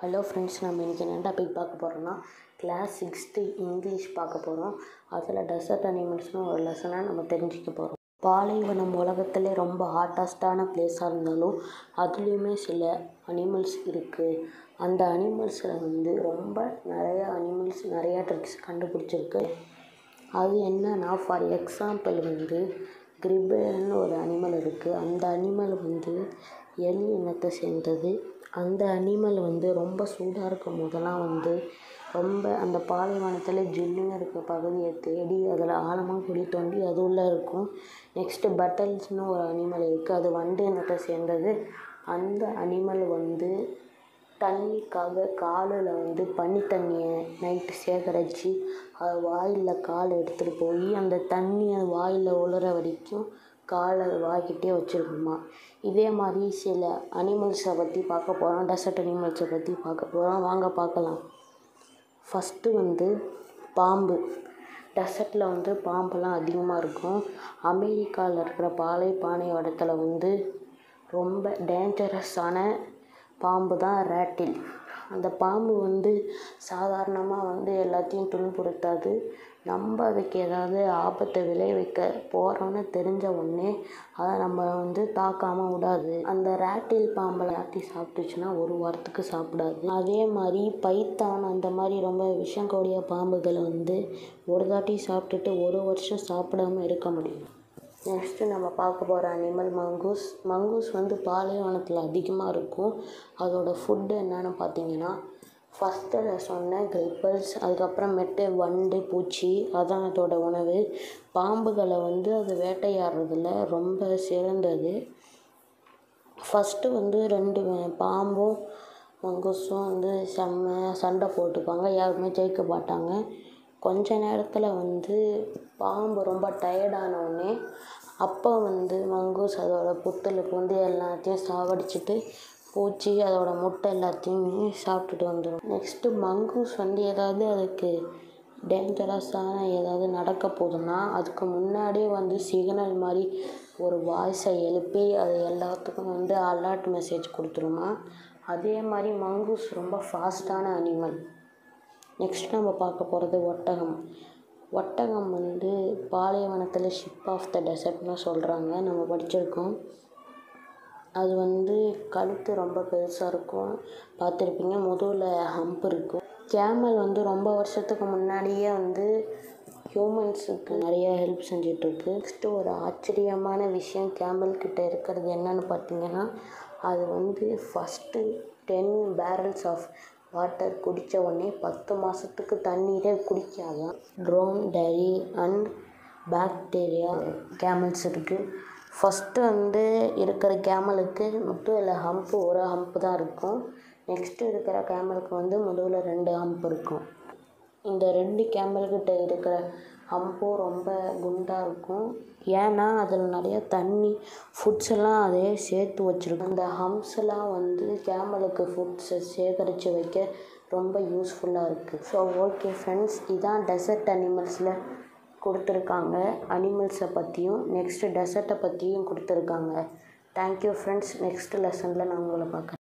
hello friends நம்ம இன்றைக்கி என்ன டாபிக் பார்க்க போகிறோம்னா கிளாஸ் சிக்ஸ்த்து இங்கிலீஷ் பார்க்க போகிறோம் அதில் டெசர்ட் அனிமல்ஸ்னு ஒரு லெசனை நம்ம தெரிஞ்சுக்க போகிறோம் பாலைவனம் உலகத்திலே ரொம்ப ஹாட்டஸ்ட்டான பிளேஸாக இருந்தாலும் அதுலேயுமே சில அனிமல்ஸ் இருக்குது அந்த அனிமல்ஸில் வந்து ரொம்ப நிறையா அனிமல்ஸ் நிறையா ட்ரிக்ஸ் கண்டுபிடிச்சிருக்கு அது என்னன்னா ஃபார் எக்ஸாம்பிள் வந்து கிரிபேன்னு ஒரு அனிமல் இருக்குது அந்த அனிமல் வந்து எலி இனத்தை சேர்ந்தது அந்த அனிமல் வந்து ரொம்ப சூடாக இருக்கும் போதெல்லாம் வந்து ரொம்ப அந்த பாலைவனத்தில் ஜில்லுன்னு இருக்க பகுதியை தேடி அதில் ஆழமாக குழி தோண்டி அது உள்ளே இருக்கும் நெக்ஸ்ட்டு பட்டல்ஸ்னு ஒரு அனிமல் இருக்குது அது வண்டு இனத்தை சேர்ந்தது அந்த அனிமல் வந்து தண்ணிக்காக காலில் வந்து பனி தண்ணியை நைட்டு சேகரித்து அது வாயில் கால் எடுத்துகிட்டு போய் அந்த தண்ணியை வாயில் உழுற வரைக்கும் காலை வாய்க்கிட்டே வச்சுருக்குமா இதே மாதிரி சில அனிமல்ஸை பற்றி பார்க்க போகிறோம் டெசர்ட் அனிமல்ஸை பற்றி பார்க்க போகிறோம் வாங்க பார்க்கலாம் ஃபஸ்ட்டு வந்து பாம்பு டெசர்ட்டில் வந்து பாம்பெல்லாம் அதிகமாக இருக்கும் அமெரிக்காவில் இருக்கிற பாலை பாலைவனத்தில் வந்து ரொம்ப டேஞ்சரஸான பாம்பு தான் ரேட்டில் அந்த பாம்பு வந்து சாதாரணமாக வந்து எல்லாத்தையும் துன்புறுத்தாது நம்ம அதுக்கு ஏதாவது ஆபத்தை விளைவிக்க போகிறோன்னு தெரிஞ்ச உடனே அதை நம்ம வந்து தாக்காமல் விடாது அந்த ரேட்டில் பாம்பை ராட்டி சாப்பிட்டுச்சுன்னா ஒரு வாரத்துக்கு சாப்பிடாது அதே மாதிரி பைத்தான் அந்த மாதிரி ரொம்ப விஷங்கூடிய பாம்புகளை வந்து ஒரு தாட்டி சாப்பிட்டுட்டு ஒரு வருஷம் சாப்பிடாம இருக்க முடியும் நெக்ஸ்ட்டு நம்ம பார்க்க போகிற அனிமல் மங்கூஸ் மங்கூஸ் வந்து பாலைவனத்தில் அதிகமாக இருக்கும் அதோடய ஃபுட்டு என்னென்னு பார்த்தீங்கன்னா ஃபஸ்ட்டில் சொன்ன கிரிப்பல்ஸ் அதுக்கப்புறமேட்டு வண்டு பூச்சி அதான் அதோட உணவு பாம்புகளை வந்து அது வேட்டையாடுறதுல ரொம்ப சிறந்தது ஃபஸ்ட்டு வந்து ரெண்டு பாம்பும் மங்கூஸும் வந்து செம்ம சண்டை போட்டுப்பாங்க யாருமே ஜெயிக்க மாட்டாங்க கொஞ்ச நேரத்தில் வந்து பாம்பு ரொம்ப டயர்டானவுடனே அப்போ வந்து மங்கூஸ் அதோட புத்தலுக்கு வந்து எல்லாத்தையும் சாவடிச்சிட்டு பூச்சி அதோட முட்டை எல்லாத்தையுமே சாப்பிட்டுட்டு வந்துடும் நெக்ஸ்ட்டு மங்கூஸ் வந்து ஏதாவது அதுக்கு டேஞ்சரஸான ஏதாவது நடக்க போகுதுன்னா அதுக்கு முன்னாடியே வந்து சிக்னல் மாதிரி ஒரு வாய்ஸை எழுப்பி அது எல்லாத்துக்கும் வந்து அலர்ட் மெசேஜ் கொடுத்துருமா அதே மாதிரி மங்கூஸ் ரொம்ப ஃபாஸ்ட்டான அனிமல் நெக்ஸ்ட் நம்ம பார்க்க போகிறது ஒட்டகம் ஒட்டகம் வந்து பாலைவனத்தில் ஷிப் ஆஃப் த டெசர்ட்னு சொல்கிறாங்க நம்ம படிச்சிருக்கோம் அது வந்து கழுத்து ரொம்ப பெருசாக இருக்கும் பார்த்துருப்பீங்க முதுகில் ஹம்ப் இருக்கும் கேமல் வந்து ரொம்ப வருஷத்துக்கு முன்னாடியே வந்து ஹியூமன்ஸுக்கு நிறைய ஹெல்ப் செஞ்சிட்ருக்கு நெக்ஸ்ட்டு ஒரு ஆச்சரியமான விஷயம் கேமல் கிட்ட இருக்கிறது என்னன்னு பார்த்தீங்கன்னா அது வந்து first ten barrels of water குடித்த உடனே பத்து மாதத்துக்கு தண்ணீரே குடிக்காதான் ட்ரோன் டெரி அண்ட் பாக்டீரியா கேமல்ஸ் இருக்குது ஃபஸ்ட்டு வந்து இருக்கிற கேமலுக்கு முதுகில் ஹம்ப்பு ஒரு ஹம்ப்பு தான் இருக்கும் நெக்ஸ்ட்டு இருக்கிற கேமலுக்கு வந்து முதுகில் ரெண்டு ஹம்ப் இருக்கும் இந்த ரெண்டு கேமல்கிட்ட இருக்கிற ஹம்பும் ரொம்ப குண்டாக இருக்கும் ஏன்னா அதில் நிறைய தண்ணி ஃபுட்ஸ் எல்லாம் அதே சேர்த்து வச்சுருக்கும் அந்த ஹம்ஸ் எல்லாம் வந்து கேமலுக்கு ஃபுட்ஸை சேகரித்து வைக்க ரொம்ப யூஸ்ஃபுல்லாக இருக்குது ஸோ ஓகே ஃப்ரெண்ட்ஸ் இதான் டெசர்ட் அனிமல்ஸில் கொடுத்துருக்காங்க அனிமல்ஸை பற்றியும் நெக்ஸ்ட்டு டெசர்ட்டை பற்றியும் கொடுத்துருக்காங்க தேங்க்யூ ஃப்ரெண்ட்ஸ் நெக்ஸ்ட் லெசனில் நான் உங்களை பார்க்குறேன்